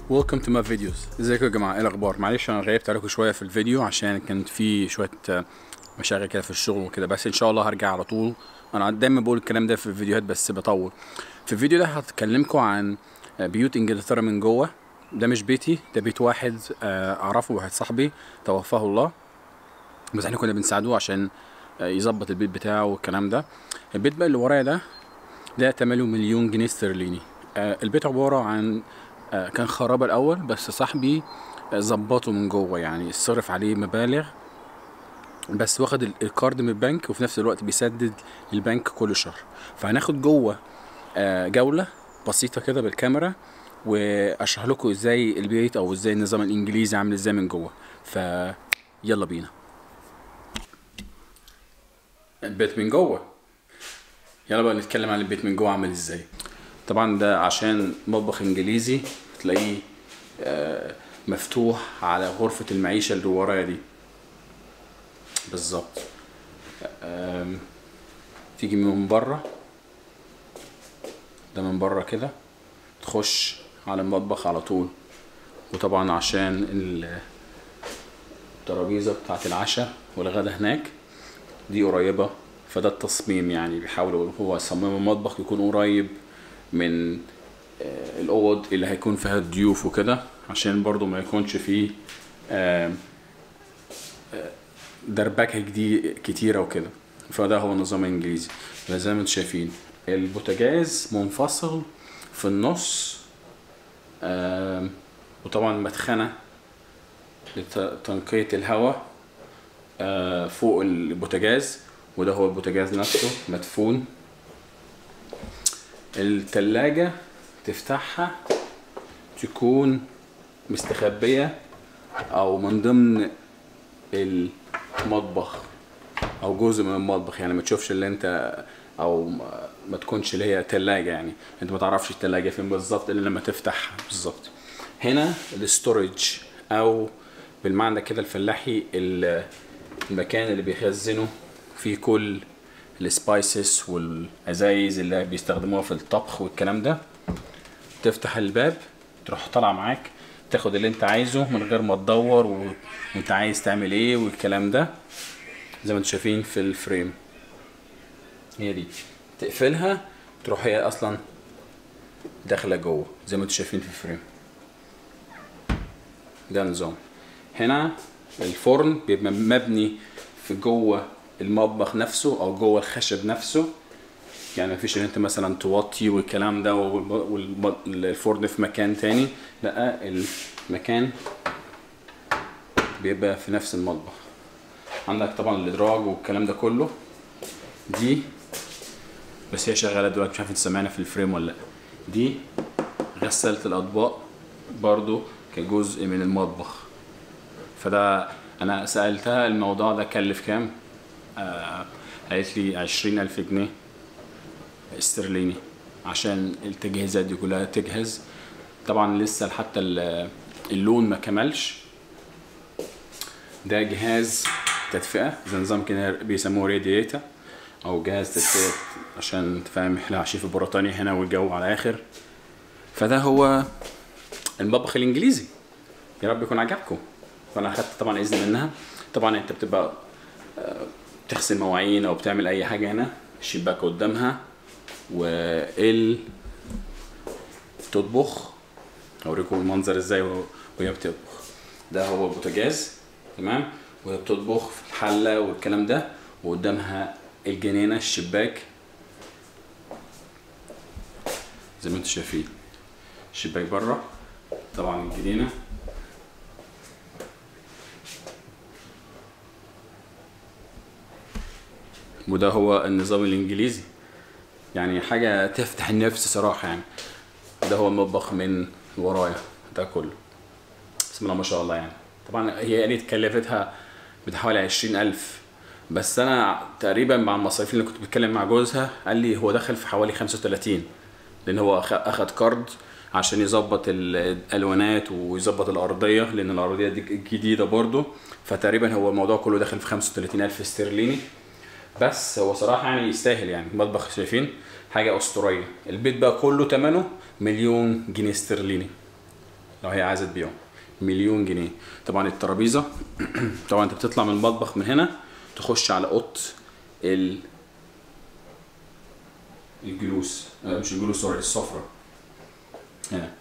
Welcome to my videos ازيكم يا جماعه ايه الاخبار معلش انا غيبت عليكم شويه في الفيديو عشان كان في شويه آه، مشاغل كده في الشغل وكده بس ان شاء الله هرجع على طول انا دايما بقول الكلام ده في الفيديوهات بس بطول في الفيديو ده هتكلمكم عن آه، بيوت انجلترا من جوه ده مش بيتي ده بيت واحد آه، اعرفه واحد صاحبي توفاه الله بس احنا كنا بنساعدوه عشان آه، يظبط البيت بتاعه والكلام ده البيت بقى اللي ورايا ده ده تمنه مليون جنيه استرليني آه، البيت عبارة عن آه، كان خراب الأول بس صاحبي آه، ظبطه من جوه يعني صرف عليه مبالغ بس واخد ال- الكارد من البنك وفي نفس الوقت بيسدد البنك كل شهر فهناخد جوه آه، جولة بسيطة كده بالكاميرا واشرح لكم ازاي البيت او ازاي النظام الانجليزي عامل ازاي من جوه فيلا بينا البيت من جوه يلا بقى نتكلم عن البيت من جوه عامل ازاي طبعا ده عشان مطبخ انجليزي تلاقيه آه، مفتوح على غرفة المعيشة اللي ورايا دي بالظبط آم، تيجي من بره ده من بره كده تخش على المطبخ على طول وطبعا عشان ال- الترابيزة بتاعت العشاء والغدا هناك دي قريبة فده التصميم يعني بيحاول هو صمم المطبخ يكون قريب من آه، الأوض اللي هيكون فيها الضيوف وكده عشان برضو ما يكونش فيه آم، آه، دربكة جديد كتيرة وكده فده هو النظام الإنجليزي زي ما انتم شايفين البوتاجاز منفصل في النص آم، وطبعا مدخنة لتنقية الهواء آه، فوق البوتاجاز وده هو البوتاجاز نفسه مدفون التلاجة تفتحها تكون مستخبية أو من ضمن المطبخ أو جزء من المطبخ يعني ما تشوفش اللي أنت أو ما- ما تكونش اللي هي تلاجة يعني أنت ما تعرفش التلاجة فين بالظبط إلا لما تفتحها بالظبط هنا الاستورج أو بالمعنى كده الفلاحي ال- المكان اللي بيخزنوا فيه كل السبايسز والازايز اللي بيستخدموها في الطبخ والكلام ده تفتح الباب تروح طالع معاك تاخد اللي انت عايزه من غير ما تدور و... وانت عايز تعمل ايه والكلام ده زي ما انتم شايفين في الفريم هي دي تقفلها تروح هي اصلا داخله جوه زي ما انتم شايفين في الفريم ده نظام هنا الفرن بيبقى مبني في جوه المطبخ نفسه او جوه الخشب نفسه يعني مفيش ان انت مثلا توطي والكلام ده والفرن في مكان تاني لا المكان بيبقى في نفس المطبخ عندك طبعا الادراج والكلام ده كله دي بس هي شغاله دلوقتي مش عارف انت سامعنا في الفريم ولا لا دي غسالة الاطباق برضو كجزء من المطبخ فده انا سألتها الموضوع ده كلف كام آه قالت لي عشرين الف جنيه استرليني عشان التجهيزات دي كلها تجهز طبعا لسه حتى ال- اللون ما كملش ده جهاز تدفئة زي نظام كده بيسموه رادياتا او جهاز تدفئة عشان انت فاهم احنا عايشين في بريطانيا هنا والجو على اخر فده هو المطبخ الانجليزي يا رب يكون عجبكم فانا اخدت طبعا اذن منها طبعا انت بتبقى آه، بتغسل مواعين او بتعمل اي حاجه هنا الشباك قدامها وال تطبخ اوريكم المنظر ازاي وهو- وهي بتطبخ ده هو بوتاجاز تمام وهي بتطبخ في الحله والكلام ده وقدامها الجنينه الشباك زي ما انتم شايفين الشباك بره طبعا الجنينه وده هو النظام الانجليزي يعني حاجه تفتح النفس صراحه يعني ده هو المطبخ من ورايا ده كله بسم الله ما شاء الله يعني طبعا هي يعني كلفتها بحوالي عشرين ألف بس أنا تقريبا مع المصاريف اللي كنت بتكلم مع جوزها قال لي هو دخل في حوالي خمسة وتلاتين لأن هو أخ- أخد كارد عشان يظبط الألوانات ويظبط الأرضية لأن الأرضية دي جديدة برضو فتقريبا هو الموضوع كله داخل في خمسة وتلاتين ألف استرليني بس هو صراحة يعني يستاهل يعني مطبخ شايفين حاجة أسطورية البيت بقى كله تمنه مليون جنيه استرليني لو هي عايزه تبيعه مليون جنيه طبعا الترابيزه طبعا انت بتطلع من المطبخ من هنا تخش على اوضه ال الجلوس آه، مش الجلوس سوري السفره هنا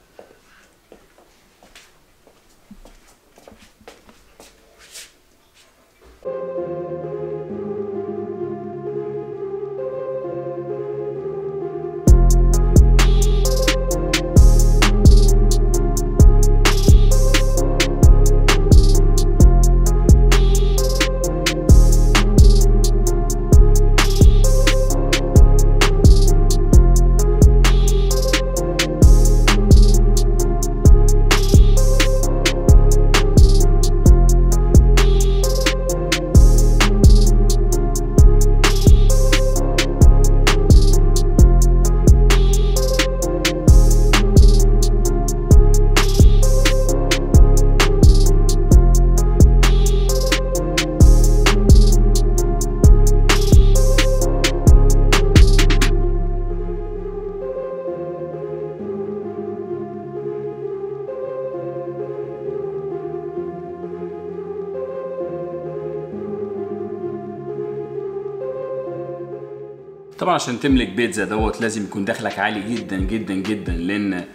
طبعا عشان تملك بيت زي دوت لازم يكون دخلك عالي جدا جدا جدا لان آه،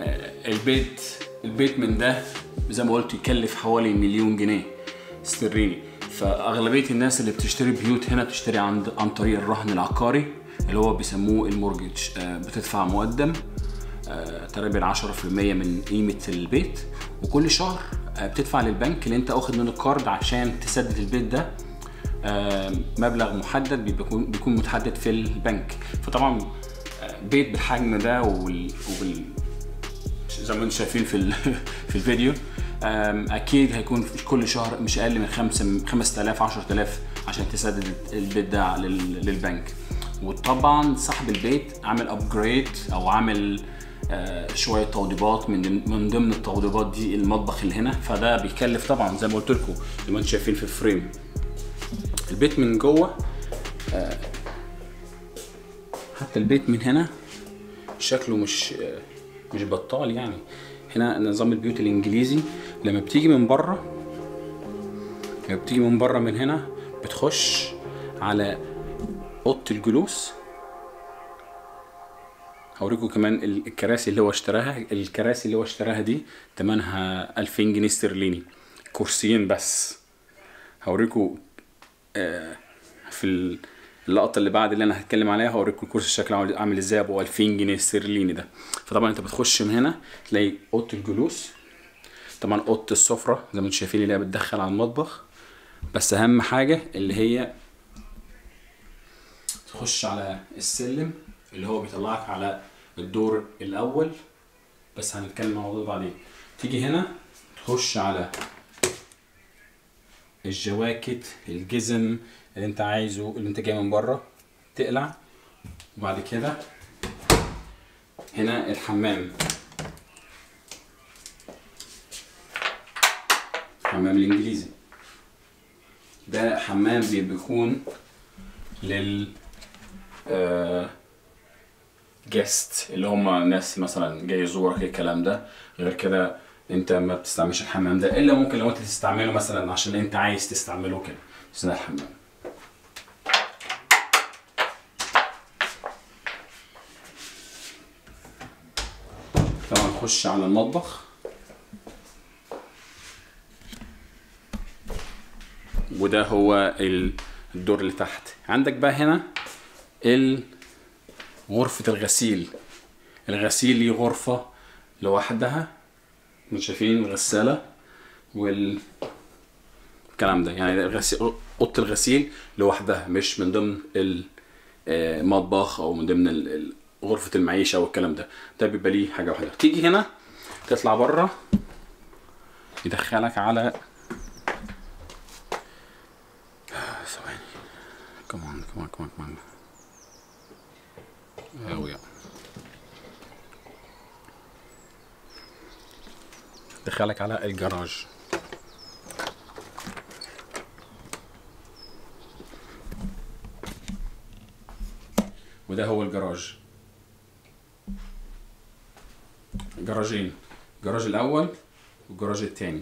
البيت البيت من ده زي ما قلت يكلف حوالي مليون جنيه استرليني فاغلبيه الناس اللي بتشتري بيوت هنا بتشتري عن عن طريق الرهن العقاري اللي هو بيسموه المورجج آه، بتدفع مقدم آه، تقريبا 10% من قيمه البيت وكل شهر آه، بتدفع للبنك اللي انت واخد منه الكارد عشان تسدد البيت ده آه، مبلغ محدد بيكون بيكون متحدد في البنك فطبعا آه، بيت بالحجم ده وبال, وبال زي ما انتم شايفين في ال- في الفيديو آم، اكيد هيكون في كل شهر مش اقل من 5 5000 10000 عشان تسدد البيت ده لل- للبنك وطبعا صاحب البيت عامل ابجريد او عامل آه، شويه توضيبات من ضمن- من ضمن التوضيبات دي المطبخ اللي هنا فده بيكلف طبعا زي ما قلت لكم زي ما انتم شايفين في الفريم البيت من جوه آه، حتى البيت من هنا شكله مش آه، مش بطال يعني هنا نظام البيوت الانجليزي لما بتيجي من بره لما بتيجي من بره من هنا بتخش على اوضه الجلوس هوريكم كمان ال- الكراسي اللي هو اشتراها الكراسي اللي هو اشتراها دي تمنها 2000 جنيه استرليني كرسيين بس هوريكم آه، في ال- اللقطه اللي بعد اللي انا هتكلم عليها هوريكم الكرسي شكله عامل- عامل ازاي ابو 2000 جنيه استرليني ده فطبعا انت بتخش من هنا تلاقي اوضه الجلوس طبعا اوضه السفره زي ما انتم شايفين اللي هي بتدخل على المطبخ بس اهم حاجه اللي هي تخش على السلم اللي هو بيطلعك على الدور الاول بس هنتكلم عن الموضوع ده بعدين تيجي هنا تخش على الجواكت الجزم اللي انت عايزه اللي انت جاي من بره تقلع وبعد كده هنا الحمام الحمام الانجليزي ده حمام بي- بيكون لل آه جيست اللي هم ناس مثلا جاي يزورك الكلام ده غير كده انت ما بتستعملش الحمام ده الا ممكن لو انت تستعمله مثلا عشان انت عايز تستعمله كده بس ده الحمام طبعا نخش على المطبخ وده هو ال- الدور اللي تحت عندك بقى هنا ال غرفة الغسيل الغسيل ليه غرفة لوحدها انتوا شايفين الغسالة وال الكلام ده يعني الغسيل اوضه الغسيل لوحدها مش من ضمن المطبخ او من ضمن ال- ال- غرفه المعيشه والكلام ده ده بيبقى ليه حاجه واحده تيجي هنا تطلع بره يدخلك على ثواني كمان كمان كمان كمان أوي دخلك على الجراج وده هو الجراج جراجين الجراج الاول والجراج التاني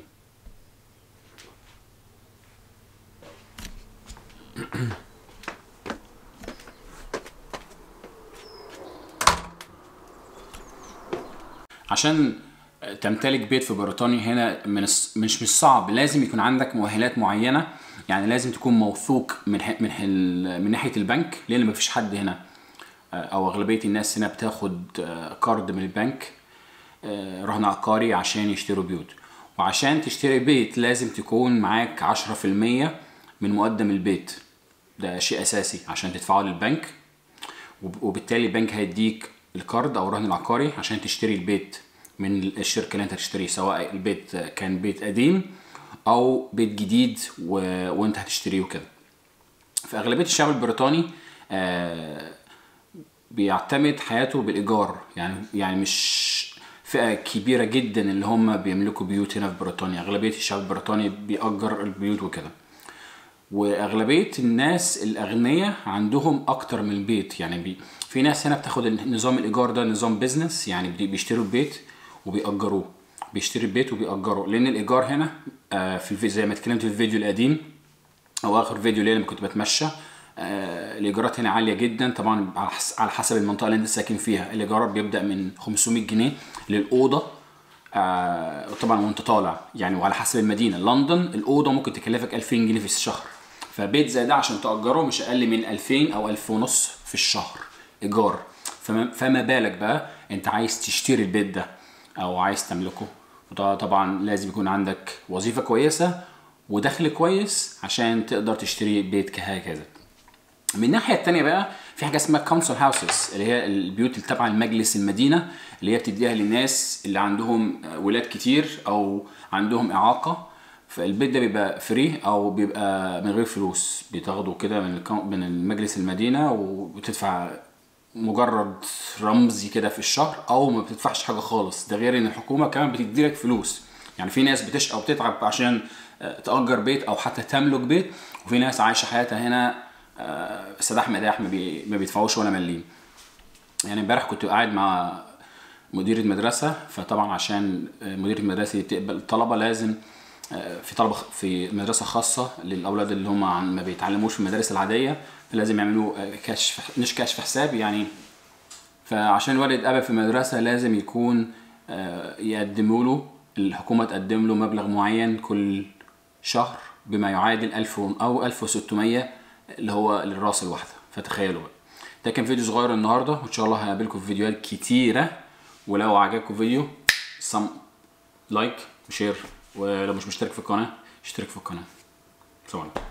عشان تمتلك بيت في بريطانيا هنا من الص- مش مش صعب لازم يكون عندك مؤهلات معينه يعني لازم تكون موثوق من ح- من ح- من ناحيه البنك لان مفيش حد هنا آه، او اغلبيه الناس هنا بتاخد آه، كارد من البنك آه، رهن عقاري عشان يشتروا بيوت وعشان تشتري بيت لازم تكون معاك 10% من مقدم البيت ده شيء اساسي عشان تدفعه للبنك وب- وبالتالي البنك هيديك الكارد او الرهن العقاري عشان تشتري البيت من الشركه اللي انت هتشتريه سواء البيت كان بيت قديم او بيت جديد و... وانت هتشتريه وكده في اغلبيه الشعب البريطاني آه بيعتمد حياته بالايجار يعني يعني مش فئه كبيره جدا اللي هم بيملكوا بيوت هنا في بريطانيا اغلبيه الشعب البريطاني بيأجر البيوت وكده واغلبيه الناس الاغنياء عندهم اكتر من البيت يعني بي في ناس هنا بتاخد نظام الايجار ده نظام بيزنس يعني بي- بيشتروا البيت وبيأجروه بيشتري البيت وبيأجره لان الايجار هنا آه، في الفيديو زي ما اتكلمت في الفيديو القديم او اخر فيديو ليا لما كنت بتمشى آه، الايجارات هنا عاليه جدا طبعا على حس- على حسب المنطقه اللي انت ساكن فيها الايجارات بيبدا من 500 جنيه للاوضه آه، طبعا وانت طالع يعني وعلى حسب المدينه لندن الاوضه ممكن تكلفك 2000 جنيه في الشهر فبيت زي ده عشان تأجره مش اقل من 2000 او 1000 ونص في الشهر ايجار فما, فما بالك بقى انت عايز تشتري البيت ده او عايز تملكه وده طبعا لازم يكون عندك وظيفه كويسه ودخل كويس عشان تقدر تشتري بيت كهكذا من الناحيه التانية بقى في حاجه اسمها كونسل هاوسز اللي هي البيوت اللي تبع المجلس المدينه اللي هي بتديها للناس اللي عندهم ولاد كتير او عندهم اعاقه فالبيت ده بيبقى فري او بيبقى من غير فلوس بتاخده كده من الكون- من المجلس المدينه وبتدفع مجرد رمزي كده في الشهر او ما بتدفعش حاجه خالص ده غير ان الحكومه كمان بتديلك فلوس يعني في ناس بتشقى وبتتعب عشان آه، تأجر بيت او حتى تملك بيت وفي ناس عايشه حياتها هنا آه، سداح مداح ما, بي... ما بيدفعوش ولا مليم يعني امبارح كنت قاعد مع مديرة مدرسة فطبعا عشان مديرة المدرسة تقبل الطلبة لازم آه، في طلبة خ- في مدرسة خاصة للأولاد اللي هم عن- ما بيتعلموش في المدارس العادية فلازم يعملوا آه، كشف مش كشف حساب يعني فعشان الولد يتقبل في المدرسة لازم يكون آه، يقدموا له الحكومة تقدم له مبلغ معين كل شهر بما يعادل 1000 و- أو 1600 اللي هو للراس الواحدة فتخيلوا بقى ده كان فيديو صغير النهاردة وإن شاء الله هقابلكم في فيديوهات كتيرة ولو عجبكم الفيديو سم لايك وشير ولو مش مشترك في القناة اشترك في القناة سلام عليكم